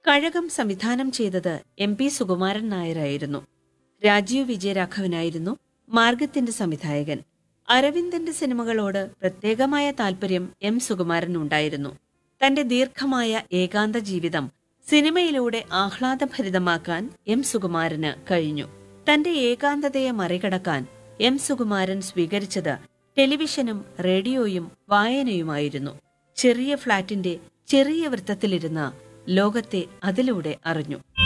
കഴകം സംവിധാനം ചെയ്തത് M P Sukumaran നായരായിരുന്നു രാജീവ് വിജയരാഘവനായിരുന്നു മാർഗത്തിന്റെ സംവിധായകൻ അരവിന്ദന്റെ സിനിമകളോട് പ്രത്യേകമായ താല്പര്യം എം സുകുമാരനുണ്ടായിരുന്നു തന്റെ ദീർഘമായ ഏകാന്ത ജീവിതം സിനിമയിലൂടെ ആഹ്ലാദഭരിതമാക്കാൻ എം സുകുമാരന് കഴിഞ്ഞു തന്റെ ഏകാന്തതയെ മറികടക്കാൻ എം സുകുമാരൻ സ്വീകരിച്ചത് ടെലിവിഷനും റേഡിയോയും വായനയുമായിരുന്നു ചെറിയ ഫ്ളാറ്റിന്റെ ചെറിയ വൃത്തത്തിലിരുന്ന ലോകത്തെ അതിലൂടെ അറിഞ്ഞു